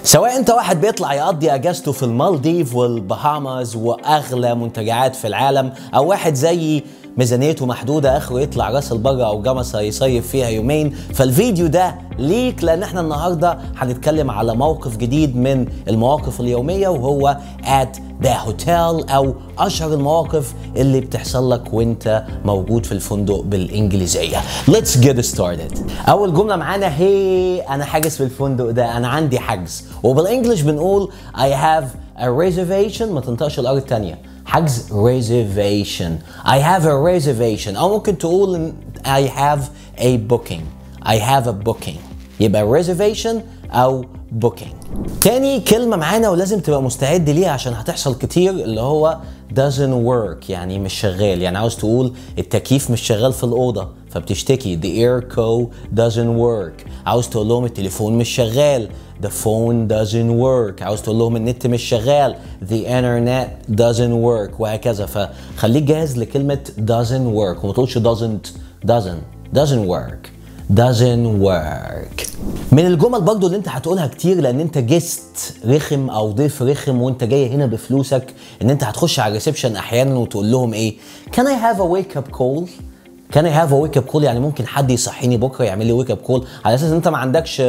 سواء انت واحد بيطلع يقضي اجازته في المالديف والبهاماز واغلى منتجعات في العالم او واحد زيي ميزانيته محدودة اخره يطلع راس البر او جمصة يصيف فيها يومين فالفيديو ده ليك لان احنا النهاردة هنتكلم على موقف جديد من المواقف اليومية وهو at the hotel او اشهر المواقف اللي بتحصل لك وانت موجود في الفندق بالانجليزية let's get started اول جملة معانا هي انا حاجز في الفندق ده انا عندي حجز وبالانجلش بنقول I have a reservation ما تنطقش الار التانية حجز reservation I have a reservation أو ممكن تقول I have a booking I have a booking يبقى reservation أو booking تاني كلمة معانا ولازم تبقى مستعد ليها عشان هتحصل كتير اللي هو doesn't work يعني مش شغال يعني عاوز تقول التكييف مش شغال في الأوضة فبتشتكي the air co doesn't work عاوز تقول لهم التليفون مش شغال the phone doesn't work عاوز تقول لهم النت مش شغال the internet doesn't work وهكذا فخليك جاهز لكلمة doesn't work وما تقولش doesn't doesn't doesn't work doesn't work من الجمل برضو اللي انت هتقولها كتير لان انت جست رخم او ضيف رخم وانت جاي هنا بفلوسك ان انت هتخش على الريسبشن احيانا وتقول لهم ايه can I have a wake up call كان اي هاف ويك اب كول يعني ممكن حد يصحيني بكره يعمل لي ويك اب كول على اساس ان انت ما عندكش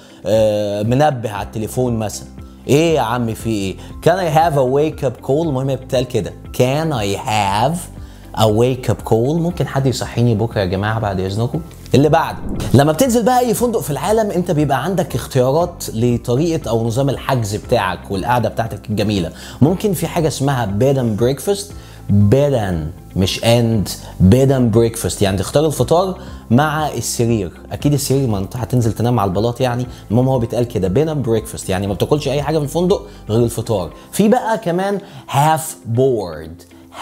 منبه على التليفون مثلا ايه يا عم في ايه كان اي هاف ا ويك اب كول المهم هي بتتقال كده كان اي هاف ا ويك اب كول ممكن حد يصحيني بكره يا جماعه بعد اذنكم اللي بعد لما بتنزل بقى اي فندق في العالم انت بيبقى عندك اختيارات لطريقه او نظام الحجز بتاعك والقعده بتاعتك الجميله ممكن في حاجه اسمها بيد اند بريكفاست بيد اند مش اند بيد اند بريكفاست يعني تختار الفطار مع السرير اكيد السرير ما انت هتنزل تنام على البلاط يعني المهم هو بيتقال كده بيد اند بريكفاست يعني ما بتاكلش اي حاجه في الفندق غير الفطار في بقى كمان هاف بورد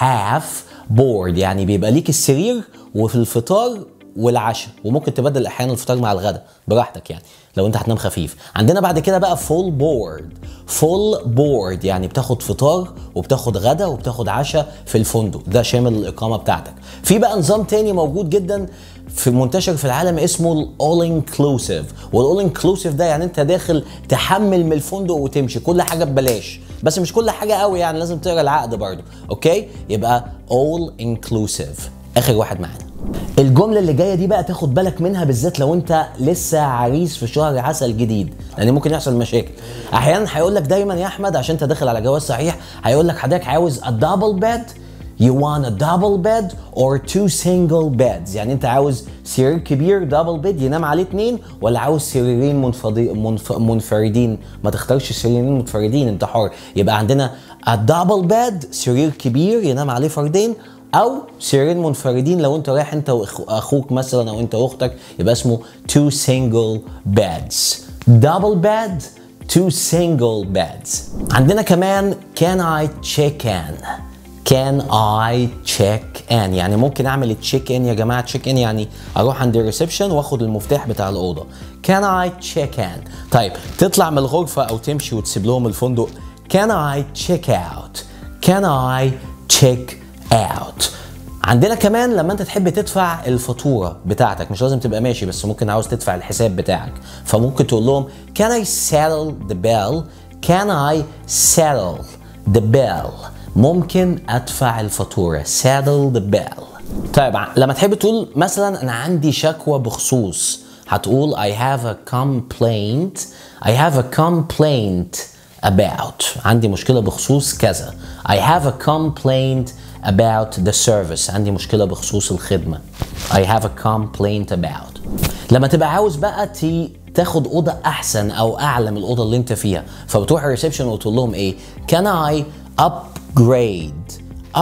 هاف بورد يعني بيبقى ليك السرير وفي الفطار والعشاء وممكن تبدل احيانا الفطار مع الغداء براحتك يعني لو انت هتنام خفيف عندنا بعد كده بقى فول بورد فول بورد يعني بتاخد فطار وبتاخد غدا وبتاخد عشاء في الفندق ده شامل الاقامه بتاعتك في بقى نظام تاني موجود جدا في منتشر في العالم اسمه الاول انكلوسيف والاول انكلوسيف ده يعني انت داخل تحمل من الفندق وتمشي كل حاجه ببلاش بس مش كل حاجه قوي يعني لازم تقرا العقد برضه اوكي يبقى all inclusive اخر واحد معانا الجملة اللي جاية دي بقى تاخد بالك منها بالذات لو انت لسه عريس في شهر عسل جديد لان ممكن يحصل مشاكل احيانا هيقول لك دايما يا احمد عشان انت داخل على جواز صحيح هيقول لك حضرتك عاوز a double bed you want a double bed or two single beds يعني انت عاوز سرير كبير دبل بيد ينام عليه اتنين ولا عاوز سريرين منفضي منف... منفردين ما تختارش سريرين منفردين انت حر يبقى عندنا a double bed سرير كبير ينام عليه فردين او سريرين منفردين لو انت رايح انت واخوك مثلا او انت واختك يبقى اسمه two single beds double bed two single beds عندنا كمان can I check in can I check in يعني ممكن اعمل تشيك ان يا جماعه تشيك ان يعني اروح عند الريسبشن واخد المفتاح بتاع الاوضه can I check in طيب تطلع من الغرفه او تمشي وتسيب لهم الفندق can I check out can I check out عندنا كمان لما انت تحب تدفع الفاتوره بتاعتك مش لازم تبقى ماشي بس ممكن عاوز تدفع الحساب بتاعك فممكن تقول لهم can I settle the bill can I settle the bill ممكن ادفع الفاتوره settle the bill طيب لما تحب تقول مثلا انا عندي شكوى بخصوص هتقول I have a complaint I have a complaint about عندي مشكلة بخصوص كذا I have a complaint about the service عندي مشكلة بخصوص الخدمة I have a complaint about لما تبقى عاوز بقى تي تاخد أوضة أحسن أو أعلى من الأوضة اللي أنت فيها فبتروح الريسبشن وتقول لهم إيه Can I upgrade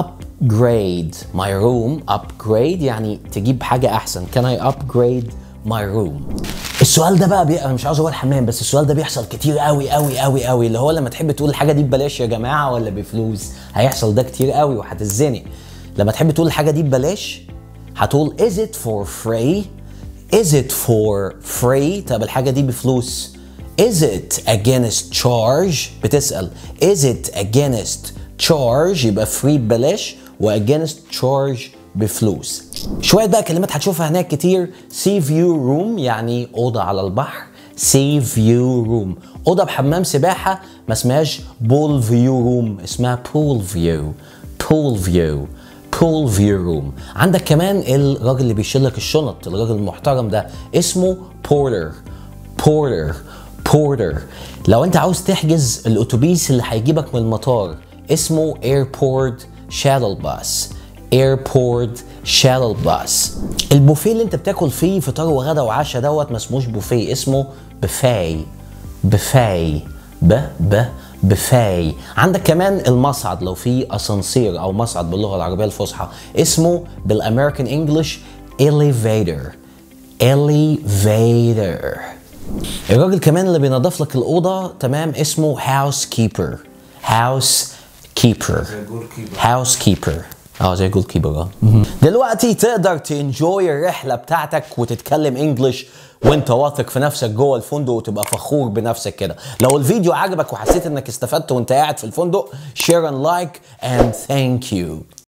upgrade my room upgrade يعني تجيب حاجة أحسن Can I upgrade my room السؤال ده بقى بي... انا مش عاوز اقول حمام بس السؤال ده بيحصل كتير قوي قوي قوي قوي اللي هو لما تحب تقول الحاجه دي ببلاش يا جماعه ولا بفلوس هيحصل ده كتير قوي وهتتزنق لما تحب تقول الحاجه دي ببلاش هتقول is it for free is it for free طب الحاجه دي بفلوس is it against charge بتسال is it against charge يبقى free ببلاش و against charge بفلوس شوية بقى كلمات هتشوفها هناك كتير سي فيو روم يعني أوضة على البحر سي فيو روم اوضه بحمام سباحه ما اسمهاش بول فيو روم اسمها بول فيو بول فيو بول فيو روم عندك كمان الراجل اللي بيشيل لك الشنط الراجل المحترم ده اسمه بورتر بورتر بورتر لو انت عاوز تحجز الاتوبيس اللي هيجيبك من المطار اسمه ايربورت شاتل باس ايربورت شاتل باس البوفيه اللي انت بتاكل فيه فطار وغدا وعشاء دوت ما اسموش بوفيه اسمه بفاي بفاي ب ب بفاي عندك كمان المصعد لو في اسانسير او مصعد باللغه العربيه الفصحى اسمه بالامريكان انجلش elevator elevator الراجل كمان اللي بينظف لك الاوضه تمام اسمه هاوس كيبر هاوس كيبر هاوس كيبر اه زي جول كيبر اه دلوقتي تقدر تنجوي الرحله بتاعتك وتتكلم انجلش وانت واثق في نفسك جوه الفندق وتبقى فخور بنفسك كده لو الفيديو عجبك وحسيت انك استفدت وانت قاعد في الفندق share and like and thank you